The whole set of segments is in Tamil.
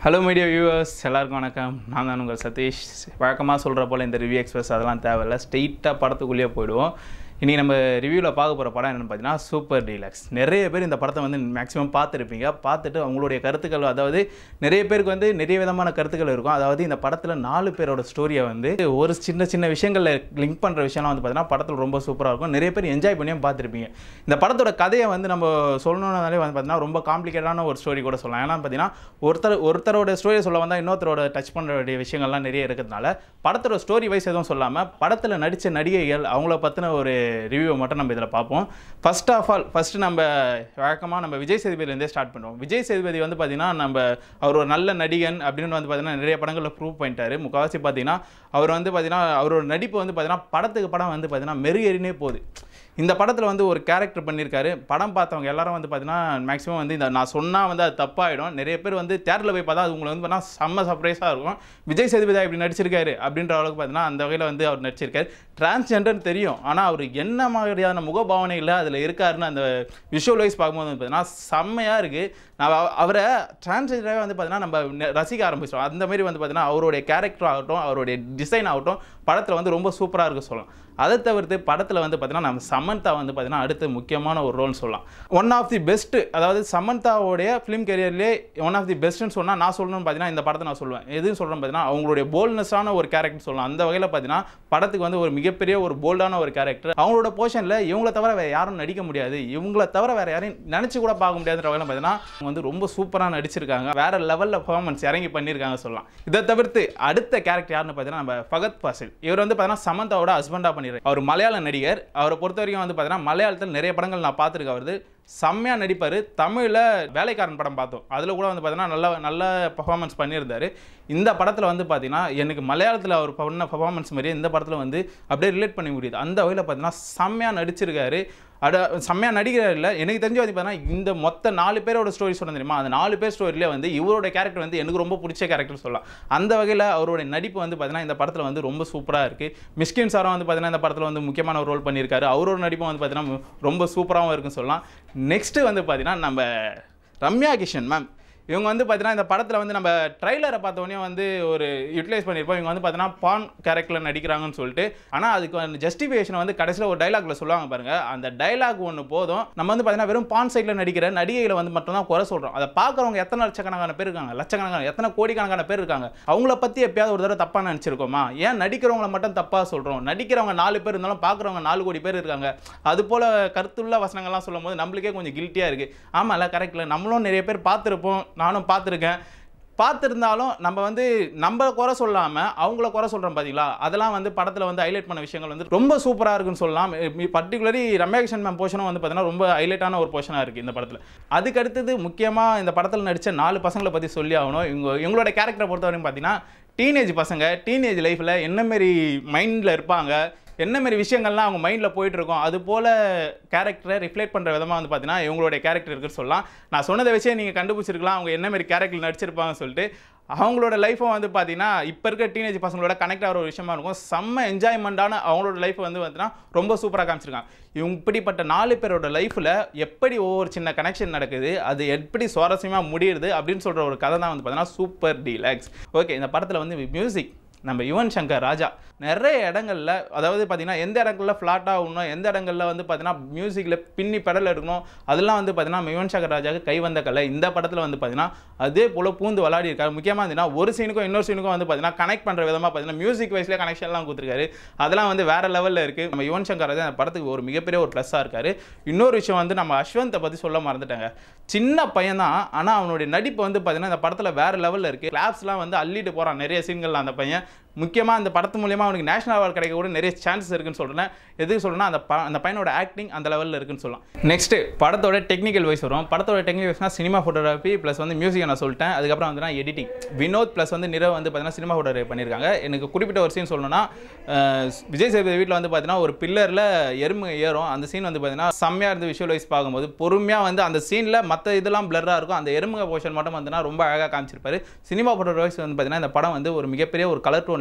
ஹலோ மீடியா வியூவர்ஸ் எல்லாருக்கும் வணக்கம் நான் தான் உங்கள் சதீஷ் வழக்கமாக சொல்கிற போல் இந்த ரிவ்யூ எக்ஸ்பிரஸ் அதெல்லாம் தேவையில்ல ஸ்ட்ரெயிட்டாக படத்துக்குள்ளேயே போயிடுவோம் இன்றைக்கி நம்ம ரிவ்யூவில் பார்க்க போகிற படம் என்னென்னு பார்த்தீங்கன்னா சூப்பர் டீலக்ஸ் நிறைய பேர் இந்த படத்தை வந்து மேக்ஸிமம் பார்த்துருப்பீங்க பார்த்துட்டு அவங்களுடைய கருத்துக்கள் அதாவது நிறைய பேருக்கு வந்து நிறைய விதமான கருத்துக்கள் இருக்கும் அதாவது இந்த படத்தில் நாலு பேரோட ஸ்டோரியை வந்து ஒரு சின்ன சின்ன விஷயங்களில் லிங்க் பண்ணுற விஷயம்லாம் வந்து பார்த்தீங்கன்னா படத்தில் ரொம்ப சூப்பராக இருக்கும் நிறைய பேர் என்ஜாய் பண்ணியும் பார்த்துருப்பீங்க இந்த படத்தோட கதையை வந்து நம்ம சொல்லணும்னாலே வந்து பார்த்தீங்கன்னா ரொம்ப காம்ப்ளிகேட்டான ஒரு ஸ்டோரி கூட சொல்லலாம் ஏன்னா பார்த்தீங்கன்னா ஒருத்தர் ஒருத்தரோட ஸ்டோரியை சொல்ல வந்தால் இன்னொருத்தரோட டச் பண்ணுற வேண்டிய விஷயங்கள்லாம் நிறைய இருக்கிறதுனால படத்தோட ஸ்டோரி வைஸ் எதுவும் சொல்லாமல் படத்தில் நடித்த நடிகைகள் அவங்கள பற்றின ஒரு ரிவ்யூவை மட்டும் நம்ம இதில் பார்ப்போம் ஃபர்ஸ்ட் ஆஃப் ஆல் ஃபஸ்ட்டு நம்ம வழக்கமாக நம்ம விஜய் சேதுபதியிலேருந்தே ஸ்டார்ட் பண்ணுவோம் விஜய் சேதுபதி வந்து பார்த்திங்கன்னா நம்ம அவர் ஒரு நல்ல நடிகன் அப்படின்னு வந்து பார்த்திங்கன்னா நிறைய படங்களில் ப்ரூவ் பண்ணிட்டாரு முக்கால்வாசி பார்த்தீங்கன்னா அவர் வந்து பார்த்திங்கன்னா அவரோட நடிப்பு வந்து பார்த்திங்கன்னா படத்துக்கு படம் வந்து பார்த்திங்கன்னா மெருகேறினே போகுது இந்த படத்தில் வந்து ஒரு கேரக்டர் பண்ணியிருக்காரு படம் பார்த்தவங்க எல்லாரும் வந்து பார்த்தீங்கன்னா மேக்ஸிமம் வந்து இந்த நான் சொன்னால் வந்து அது தப்பாயிடும் நிறைய பேர் வந்து தேட்டரில் போய் பார்த்தா அது உங்களுக்கு வந்து பார்த்தா செம்ம சர்ப்ரைஸாக இருக்கும் விஜய் சேதுபதி இப்படி நடிச்சிருக்காரு அப்படின்ற அளவுக்கு பார்த்தீங்கன்னா அந்த வகையில் வந்து அவர் நடிச்சிருக்காரு டிரான்ஸ்ஜெண்டர்னு தெரியும் ஆனால் அவர் என்ன மாதிரியான முகபாவனையில் அதில் இருக்காருன்னு அந்த விஷுவல் வைஸ் பார்க்கும்போது வந்து பார்த்தீங்கன்னா செம்மையாக இருக்குது நான் அவ- அவரை டிரான்ஸ்ஜெண்டராகவே வந்து பார்த்தீங்கன்னா நம்ம நெ- ரசிக்க ஆரம்பிச்சிடும் அந்த மாதிரி வந்து பார்த்தீங்கன்னா அவருடைய கேரக்டர் ஆகட்டும் அவருடைய டிசைன் ஆகட்டும் படத்தில் வந்து ரொம்ப சூப்பராக இருக்க சொல்லலாம் அதை தவிர்த்து படத்தில் வந்து பார்த்தீங்கன்னா நம்ம சமந்தா வந்து பார்த்தீங்கன்னா அடுத்து முக்கியமான ஒரு ரோல்னு சொல்லலாம் ஒன் ஆஃப் தி பெஸ்ட்டு அதாவது சமந்தாவோடைய ஃபிலிம் கெரியர்லேயே ஒன் ஆஃப் தி பெஸ்ட்டுன்னு சொன்னால் நான் சொல்லணும்னு பார்த்தீங்கன்னா இந்த படத்தை நான் சொல்லுவேன் எதுவும் சொல்கிறேன் பார்த்தீங்கன்னா அவங்களுடைய போல்ட்னஸான ஒரு கேரக்டர் சொல்லலாம் அந்த வகையில் பார்த்தீங்கன்னா படத்துக்கு வந்து ஒரு மிகப்பெரிய ஒரு போல்டான ஒரு கேரக்டர் அவங்களோட போர்ஷனில் இவங்கள தவிர வேறு யாரும் நடிக்க முடியாது இவங்கள தவிர வேறு யாரையும் நினச்சி கூட பார்க்க முடியாதுன்ற வகையில் பார்த்தீங்கன்னா அவங்க வந்து ரொம்ப சூப்பராக நடிச்சிருக்காங்க வேற லெவலில் பெர்ஃபார்மன்ஸ் இறங்கி பண்ணியிருக்காங்க சொல்லலாம் இதை தவிர்த்து அடுத்த கேரக்டர் யாருன்னு பார்த்தீங்கன்னா நம்ம ஃபகத் பாசில் இவர் வந்து பார்த்தீங்கன்னா சமந்தாவோட ஹஸ்பண்டாக பண்ணிடுறாரு அவர் மலையாள நடிகர் அவரை பொறுத்த வரைக்கும் வந்து பார்த்தீங்கன்னா மலையாளத்தில் நிறைய படங்கள் நான் பார்த்துருக்கேன் அவரது செம்மையாக நடிப்பார் தமிழில் வேலைக்காரன் படம் பார்த்தோம் அதில் கூட வந்து பார்த்தீங்கன்னா நல்ல நல்ல பர்ஃபார்மன்ஸ் பண்ணியிருந்தாரு இந்த படத்தில் வந்து பார்த்தீங்கன்னா எனக்கு மலையாளத்தில் அவர் பண்ண பர்ஃபார்மன்ஸ் மாதிரியே இந்த படத்தில் வந்து அப்படியே ரிலேட் பண்ண முடியுது அந்த வகையில் பார்த்தீங்கன்னா செம்மையாக நடிச்சிருக்காரு அட செம்மையாக நடிகர் இல்லை எனக்கு தெரிஞ்சு வந்து பார்த்தீங்கன்னா இந்த மொத்த நாலு பேரோட ஸ்டோரி சொன்ன தெரியுமா அந்த நாலு பேர் ஸ்டோரியிலே வந்து இவரோட கேரக்டர் வந்து எனக்கு ரொம்ப பிடிச்ச கேரக்டர் சொல்லலாம் அந்த வகையில் அவருடைய நடிப்பு வந்து பார்த்தீங்கன்னா இந்த படத்தில் வந்து ரொம்ப சூப்பராக இருக்குது மிஸ்கின் சாரும் வந்து பார்த்தீங்கன்னா இந்த படத்தில் வந்து முக்கியமான ஒரு ரோல் பண்ணியிருக்காரு அவரோட நடிப்பும் வந்து பார்த்தீங்கன்னா ரொம்ப சூப்பராகவும் இருக்குன்னு சொல்லலாம் நெக்ஸ்ட்டு வந்து பார்த்தீங்கன்னா நம்ம ரம்யா கிஷன் மேம் இவங்க வந்து பார்த்தீங்கன்னா இந்த படத்தில் வந்து நம்ம ட்ரைலரை பார்த்தோன்னே வந்து ஒரு யூட்டிலைஸ் பண்ணியிருப்போம் இவங்க வந்து பார்த்தீங்கன்னா பான் கேரக்டரில் நடிக்கிறாங்கன்னு சொல்லிட்டு ஆனால் அதுக்கு அந்த ஜஸ்டிஃபிகேஷன் வந்து கடைசியில் ஒரு டைலாக்ல சொல்லுவாங்க பாருங்க அந்த டைலாக் ஒன்று போதும் நம்ம வந்து பார்த்தீங்கன்னா வெறும் பான் சைடில் நடிக்கிற நடிகைகளை வந்து மட்டும் தான் குறை சொல்கிறோம் அதை பார்க்குறவங்க எத்தனை லட்சக்கணக்கான பேர் இருக்காங்க லட்சக்கணக்கான எத்தனை கோடிக்கணக்கான பேர் இருக்காங்க அவங்கள பற்றி எப்பயாவது ஒரு தடவை தப்பாக நினச்சிருக்கோமா ஏன் நடிக்கிறவங்கள மட்டும் தப்பாக சொல்கிறோம் நடிக்கிறவங்க நாலு பேர் இருந்தாலும் பார்க்குறவங்க நாலு கோடி பேர் இருக்காங்க அது போல் கருத்துள்ள வசனங்கள்லாம் சொல்லும்போது நம்மளுக்கே கொஞ்சம் கில்ட்டியாக இருக்குது ஆமாம்ல கரெக்டில் நம்மளும் நிறைய பேர் பார்த்துருப்போம் நானும் பார்த்துருக்கேன் பார்த்துருந்தாலும் நம்ம வந்து நம்ம குறை சொல்லாமல் அவங்கள குறை சொல்கிறோம் பார்த்தீங்களா அதெல்லாம் வந்து படத்தில் வந்து ஹைலைட் பண்ண விஷயங்கள் வந்து ரொம்ப சூப்பராக இருக்குன்னு சொல்லலாம் பர்டிகுலரி ரம்யாகிருஷ்ணன் மேம் போர்ஷனும் வந்து பார்த்தீங்கன்னா ரொம்ப ஹைலைட்டான ஒரு போர்ஷனாக இருக்குது இந்த படத்தில் அதுக்கு அடுத்தது முக்கியமாக இந்த படத்தில் நடித்த நாலு பசங்களை பற்றி சொல்லி ஆகணும் இவங்க இவங்களோட கேரக்டரை பொறுத்தவரைக்கும் பார்த்தீங்கன்னா டீனேஜ் பசங்க டீனேஜ் லைஃப்பில் என்ன மாரி மைண்டில் இருப்பாங்க என்ன மாதிரி விஷயங்கள்லாம் அவங்க மைண்டில் போயிட்டு இருக்கும் அது போல் கேரக்டரை ரிஃப்ளெக்ட் பண்ணுற விதமாக வந்து பார்த்தீங்கன்னா இவங்களுடைய கேரக்டர் இருக்குன்னு சொல்லலாம் நான் சொன்னதை வச்சே நீங்கள் கண்டுபிடிச்சிருக்கலாம் அவங்க என்ன மாதிரி கேரக்டர் நடிச்சிருப்பாங்கன்னு சொல்லிட்டு அவங்களோட லைஃப்பும் வந்து பார்த்தீங்கன்னா இப்போ இருக்க டீனேஜ் பசங்களோட கனெக்ட் ஆகிற ஒரு விஷயமா இருக்கும் செம்ம என்ஜாய்மெண்ட்டான அவங்களோட லைஃப் வந்து பார்த்தீங்கன்னா ரொம்ப சூப்பராக காமிச்சிருக்காங்க இவங்க இப்படிப்பட்ட நாலு பேரோட லைஃப்பில் எப்படி ஒவ்வொரு சின்ன கனெக்ஷன் நடக்குது அது எப்படி சுவாரஸ்யமாக முடியுது அப்படின்னு சொல்கிற ஒரு கதை தான் வந்து பார்த்தீங்கன்னா சூப்பர் டீலக்ஸ் ஓகே இந்த படத்தில் வந்து மியூசிக் நம்ம யுவன் சங்கர் ராஜா நிறைய இடங்கள்ல அதாவது பார்த்தீங்கன்னா எந்த இடங்கள்ல ஃப்ளாட் ஆகணும் எந்த இடங்கள்ல வந்து பார்த்தீங்கன்னா மியூசிக்கில் பின்னி பெடல் எடுக்கணும் அதெல்லாம் வந்து பார்த்தீங்கன்னா நம்ம யுவன் சங்கர் ராஜாவுக்கு கை வந்த கலை இந்த படத்தில் வந்து பார்த்தீங்கன்னா அதே போல் பூந்து விளையாடி இருக்காரு முக்கியமாக இருந்தீங்கன்னா ஒரு சீனுக்கும் இன்னொரு சீனுக்கும் வந்து பார்த்தீங்கன்னா கனெக்ட் பண்ணுற விதமாக பார்த்தீங்கன்னா மியூசிக் வைஸ்லேயே கனெக்ஷன்லாம் கொடுத்துருக்காரு அதெல்லாம் வந்து வேற லெவலில் இருக்குது நம்ம யுவன் சங்கர் ராஜா அந்த படத்துக்கு ஒரு மிகப்பெரிய ஒரு ப்ளஸ்ஸாக இருக்காரு இன்னொரு விஷயம் வந்து நம்ம அஸ்வந்தை பற்றி சொல்ல மறந்துட்டாங்க சின்ன பையன் தான் ஆனால் அவனுடைய நடிப்பு வந்து பார்த்தீங்கன்னா இந்த படத்தில் வேற லெவலில் இருக்குது கிளாப்ஸ்லாம் வந்து அள்ளிட்டு போகிறான் நிறைய சீன்கள் அந்த பையன் முக்கியமாக அந்த படத்து மூலியமாக அவனுக்கு நேஷனல் அவார்டு கிடைக்க கூட நிறைய சான்சஸ் இருக்குன்னு சொல்கிறேன் எதுக்கு சொல்கிறேன்னா அந்த ப அந்த பையனோட ஆக்டிங் அந்த லெவலில் இருக்குன்னு சொல்லலாம் நெக்ஸ்ட்டு படத்தோட டெக்னிக்கல் வைஸ் வரும் படத்தோட டெக்னிக்கல் வைஸ்னா சினிமா ஃபோட்டோகிராஃபி ப்ளஸ் வந்து மியூசிக் நான் சொல்லிட்டேன் அதுக்கப்புறம் வந்து நான் எடிட்டிங் வினோத் ப்ளஸ் வந்து நிரவ் வந்து பார்த்தீங்கன்னா சினிமா ஃபோட்டோகிராஃபி பண்ணியிருக்காங்க எனக்கு குறிப்பிட்ட ஒரு சீன் சொல்லணும்னா அஹ், விஜய் சேதுபதி வீட்டில் வந்து பார்த்தீங்கன்னா ஒரு பில்லரில் எறும்பு ஏறும் அந்த சீன் வந்து பார்த்தீங்கன்னா செம்மையாக இருந்து விஷுவலைஸ் பார்க்கும்போது பொறுமையாக வந்து அந்த சீனில் மற்ற இதெல்லாம் பிளராக இருக்கும் அந்த எறும்புங்க போர்ஷன் மட்டும் வந்துன்னா ரொம்ப அழகாக காமிச்சிருப்பாரு சினிமா ஃபோட்டோகிராஃபிஸ் வந்து பார்த்தீங்கன்னா இந்த படம் வந்து ஒரு மிகப்பெரிய ஒரு கலர் டோனில்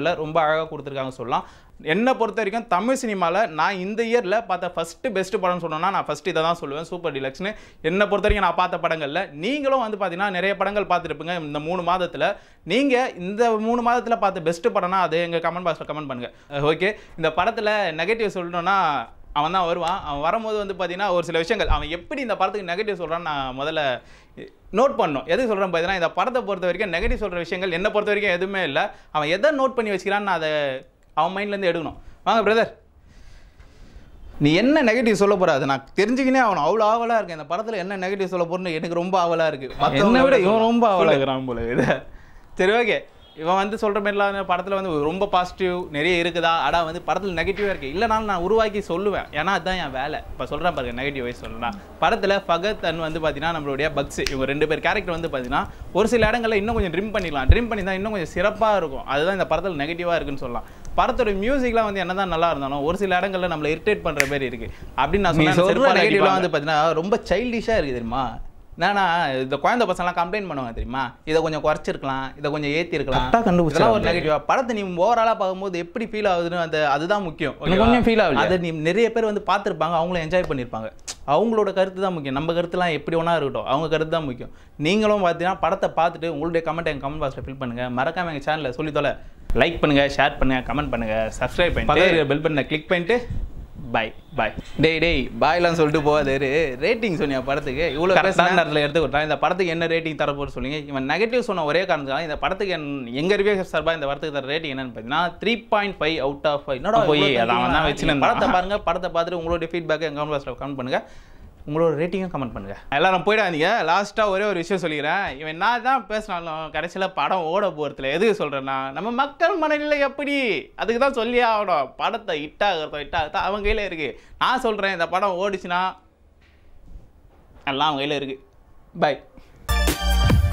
லெவலில் ரொம்ப அழகாக கொடுத்துருக்காங்க சொல்லலாம் என்னை பொறுத்த வரைக்கும் தமிழ் சினிமாவில் நான் இந்த இயரில் பார்த்த ஃபஸ்ட்டு பெஸ்ட் படம்னு சொன்னோன்னா நான் ஃபஸ்ட்டு இதை தான் சொல்லுவேன் சூப்பர் டிலக்ஸ்னு என்னை பொறுத்த வரைக்கும் நான் பார்த்த படங்களில் நீங்களும் வந்து பார்த்தீங்கன்னா நிறைய படங்கள் பார்த்துருப்பீங்க இந்த மூணு மாதத்தில் நீங்கள் இந்த மூணு மாதத்தில் பார்த்த பெஸ்ட் படம்னா அது எங்கள் கமெண்ட் பாக்ஸில் கமெண்ட் பண்ணுங்கள் ஓகே இந்த படத்தில் நெகட்டிவ் சொல்லணும்னா அவன் தான் வருவான் அவன் வரும்போது வந்து பார்த்தீங்கன்னா ஒரு சில விஷயங்கள் அவன் எப்படி இந்த படத்துக்கு நெகட்டிவ் சொல்கிறான்னு நான் முதல்ல நோட் பண்ணோம் எதுக்கு சொல்கிறேன் பார்த்தீங்கன்னா இந்த படத்தை பொறுத்த வரைக்கும் நெகட்டிவ் சொல்கிற விஷயங்கள் என்னை பொறுத்த வரைக்கும் எதுவுமே இல்லை அவன் எதை நோட் பண்ணி வச்சுக்கிறான்னு நான் அதை அவன் மைண்ட்லேருந்து எடுக்கணும் வாங்க பிரதர் நீ என்ன நெகட்டிவ் சொல்ல போற அது நான் தெரிஞ்சுக்கினே அவன் அவ்வளோ ஆவலாக இருக்கேன் இந்த படத்தில் என்ன நெகட்டிவ் சொல்ல போறேன்னு எனக்கு ரொம்ப ஆவலாக இருக்கு என்னை விட இவன் ரொம்ப ஆவலாக இருக்கிறான் போல இது சரி ஓகே இவன் வந்து சொல்கிற மாதிரிலாம் படத்தில் வந்து ரொம்ப பாசிட்டிவ் நிறைய இருக்குதா அடா வந்து படத்தில் நெகட்டிவாக இருக்குது இல்லைனாலும் நான் உருவாக்கி சொல்லுவேன் ஏன்னா அதுதான் என் வேலை இப்போ சொல்கிறேன் பாருங்க நெகட்டிவ் வைஸ் சொல்லலாம் படத்தில் ஃபகத் அண்ட் வந்து பார்த்தீங்கன்னா நம்மளுடைய பக்ஸ் இவங்க ரெண்டு பேர் கேரக்டர் வந்து பார்த்தீங்கன்னா ஒரு சில இடங்களில் இன்னும் கொஞ்சம் ட்ரிம் பண்ணிக்கலாம் ட்ரிம் பண்ணி தான் இன்னும் கொஞ்சம் சிறப்பாக இருக்கும் அதுதான் இந்த படத்தில் நெகட்டிவாக இருக்குன்னு சொல்லலாம் படத்தோட மியூசிக்லாம் வந்து என்னதான் நல்லா இருந்தாலும் ஒரு சில இடங்கள்ல நம்மளை இரிட்டேட் பண்ற மாதிரி இருக்கு அப்படின்னு நான் நீ சொல்றேன் சொல்ற நெகட்டிவ்லாம் வந்து பார்த்தீங்கன்னா ரொம்ப சைல்டிஷாக இருக்குது தெரியுமா என்னன்னா இந்த குழந்தை பசங்கலாம் கம்ப்ளைண்ட் பண்ணுவாங்க தெரியுமா இதை கொஞ்சம் குறைச்சிருக்கலாம் இதை கொஞ்சம் ஏற்றி இருக்கலாம் கரெக்டா கண்டுபிடிச்சிடலாம். இதெல்லாம் ஒரு நெகட்டிவா படத்தை நீ ஓவராலாக பார்க்கும்போது எப்படி ஃபீல் ஆகுதுன்னு அந்த அதுதான் முக்கியம் எனக்கு கொஞ்சம் feel ஆகலையா? அதை நீ நிறைய பேர் வந்து பார்த்துருப்பாங்க அவங்களும் என்ஜாய் பண்ணியிருப்பாங்க அவங்களோட கருத்து தான் முக்கியம் நம்ம கருத்துலாம் எப்படி வேணா இருக்கட்டும் அவங்க கருத்து தான் முக்கியம் நீங்களும் பார்த்தீங்கன்னா படத்தை பார்த்துட்டு உங்களுடைய கமெண்ட் எங்கள் கமெண்ட் பாக்ஸில் ஃபில் பண்ணுங்க மறக்காம எங்கள் சேனலில் சொல்லி தொலை லைக் பண்ணுங்க ஷேர் பண்ணுங்க கமெண்ட் பண்ணுங்க சப்ஸ்கிரைப் பண்ணி பக்கத்தில் பெல் பண்ண கிளிக் பண்ணிட்டு பை பை டேய் டேய் பாய்லாம் சொல்லிட்டு போகாது ரேட்டிங் சொன்னியா படத்துக்கு இவ்வளோ கரெக்டான நேரத்தில் எடுத்து கொடுத்தா இந்த படத்துக்கு என்ன ரேட்டிங் தர போகிற சொல்லுங்க இவன் நெகட்டிவ் சொன்ன ஒரே காரணத்தால இந்த படத்துக்கு என் எங்கள் ரிவ்யூ சார்பாக இந்த படத்துக்கு தர ரேட்டிங் என்னன்னு பார்த்தீங்கன்னா three point five out of five என்னடா போய் போய் அதை அவன் தான் வச்சுன்னு படத்தை பாருங்க படத்தை பார்த்துட்டு உங்களுடைய ஃபீட்பேக்கை எங்கள் கமெண்ட் பாக்ஸில் கமெண்ட் பண்ணுங்க உங்களோட ரேட்டிங்கும் கமெண்ட் பண்ணுங்க எல்லாரும் போயிடாதீங்க லாஸ்ட்டாக ஒரே ஒரு விஷயம் சொல்லிக்கிறேன் இவன் நான் தான் பேசினாலும் கடைசியில் படம் ஓட போகிறதுல எதுக்கு சொல்கிறேன்னா நம்ம மக்கள் மனநிலை எப்படி அதுக்கு தான் சொல்லி ஆகணும் படத்தை இட்டாகிறதோ இட்டாகிறதோ அவங்க கையில் இருக்குது நான் சொல்கிறேன் இந்த படம் ஓடிச்சுன்னா எல்லாம் அவங்க கையில் இருக்குது பை